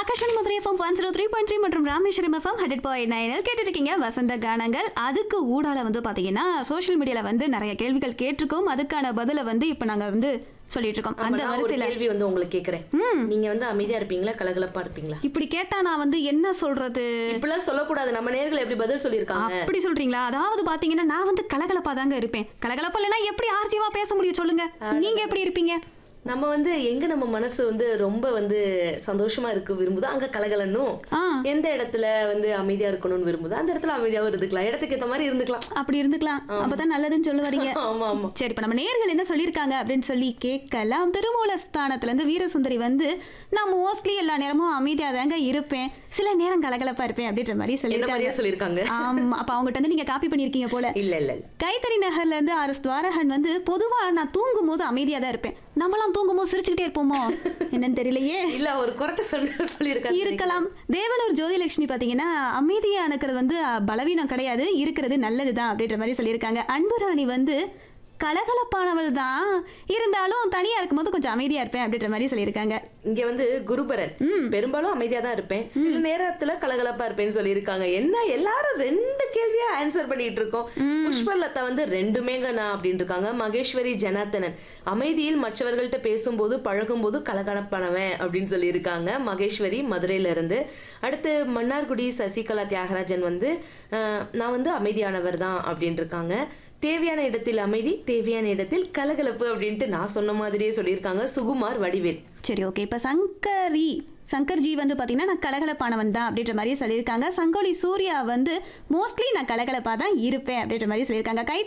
Akashan Madurai FM one zero three point three மற்றும் Rameswaram FM hundred point நைனில் கேட்டுட்டு இருக்கீங்க வசந்த கானங்கள் அதுக்கு ஊடால வந்து பார்த்தீங்கன்னா சோஷியல் மீடியாவில் வந்து நிறைய கேள்விகள் கேட்டிருக்கோம் அதுக்கான பதிலை வந்து இப்போ நாங்கள் வந்து சொல்லிட்டு இருக்கோம் ஆமா, அந்த நான் ஒரு வரிசையில் கேள்வி வந்து உங்களுக்கு கேக்குறேன் நீங்க வந்து அமைதியா இருப்பீங்களா கலகலப்பா இருப்பீங்களா இப்படி கேட்டா நான் வந்து என்ன சொல்றது இப்படிலாம் சொல்லக்கூடாது நம்ம நேர்கள் எப்படி பதில் சொல்லியிருக்காங்க அப்படி சொல்றீங்களா அதாவது பாத்தீங்கன்னா நான் வந்து கலகலப்பா தாங்க இருப்பேன் கலகலப்பா இல்லைன்னா எப்படி ஆர்ஜிவா பேச முடியும் சொல்லுங்க நீங்க எப்படி இருப்பீங்க நம்ம வந்து எங்க நம்ம மனசு வந்து ரொம்ப வந்து சந்தோஷமா இருக்கு விரும்புதோ அங்க கலகலன்னும் ஆ எந்த இடத்துல வந்து அமைதியா இருக்கணும்னு விரும்புதோ அந்த இடத்துல அமைதியாவும் இருந்துக்கலாம் இடத்துக்கு ஏத்த மாதிரி இருந்துக்கலாம் அப்படி இருந்துக்கலாம் அப்பதான் நல்லதுன்னு சொல்ல வரீங்க ஆமா ஆமா சரி இப்ப நம்ம நேர்கள் என்ன சொல்லியிருக்காங்க அப்படின்னு சொல்லி கேட்கலாம் திருமூலஸ்தானத்துல இருந்து வீரசுந்தரி வந்து நான் மோஸ்ட்லி எல்லா நேரமும் அமைதியா தாங்க இருப்பேன் சில நேரம் கலகலப்பா இருப்பேன் அப்படின்ற மாதிரி என்ன சொல்லியிருக்காங்க மாதிரியே சொல்லியிருக்காங்க ஆமா அப்ப அவங்ககிட்ட வந்து நீங்க காப்பி பண்ணிருக்கீங்க போல இல்ல இல்ல இல்ல கைத்தறி நகர்ல இருந்து ஆர் எஸ் துவாரகன் வந்து பொதுவா நான் தூங்கும் போது அமைதியா தான் இருப்பேன் நம்மளாம் தூங்கும் போது சிரிச்சுக்கிட்டே இருப்போமோ என்னன்னு தெரியலையே இல்ல ஒரு குரட்டை சொல்லி சொல்லியிருக்காங்க இருக்கலாம் தேவனூர் ஜோதிலட்சுமி பாத்தீங்கன்னா அமைதியா இருக்கிறது வந்து அஹ், பலவீனம் கிடையாது இருக்கிறது நல்லதுதான் அப்படின்ற மாதிரி சொல்லியிருக்காங்க அன்புராணி வந்து கலகலப்பானவள் தான் இருந்தாலும் தனியா இருக்கும்போது கொஞ்சம் அமைதியா இருப்பேன் அப்படின்ற மாதிரி சொல்லியிருக்காங்க இங்க வந்து குருபரன் பெரும்பாலும் அமைதியா தான் இருப்பேன் சில நேரத்துல கலகலப்பா இருப்பேன்னு சொல்லியிருக்காங்க என்ன எல்லாரும் ரெண்டு கேள்வியா ஆன்சர் பண்ணிட்டு இருக்கோம் புஷ்பலதா வந்து ரெண்டுமேங்க நான் அப்படின்னு இருக்காங்க மகேஸ்வரி ஜனார்த்தனன் அமைதியில் மற்றவர்கள்ட்ட பேசும்போது பழகும்போது கலகலப்பானவன் அப்படின்னு சொல்லியிருக்காங்க மகேஸ்வரி மதுரையில இருந்து அடுத்து மன்னார்குடி சசிகலா தியாகராஜன் வந்து அஹ், நான் வந்து அமைதியானவர் தான் அப்படின்னு இருக்காங்க தேவையான இடத்தில் அமைதி தேவையான இடத்தில் கலகலப்பு அப்படின்ட்டு நான் சொன்ன மாதிரியே சொல்லியிருக்காங்க சுகுமார் வடிவேல் சரி ஓகே இப்ப சங்கரி சங்கர்ஜி வந்து பாத்தீங்கன்னா நான் கலகலப்பானவன் தான் அப்படின்ற மாதிரி சொல்லியிருக்காங்க சங்கோலி சூர்யா வந்து மோஸ்ட்லி நான் கலகலப்பா தான் இருப்பேன் அப்படின்ற மாதிரி சொல்லியிருக்காங்க கை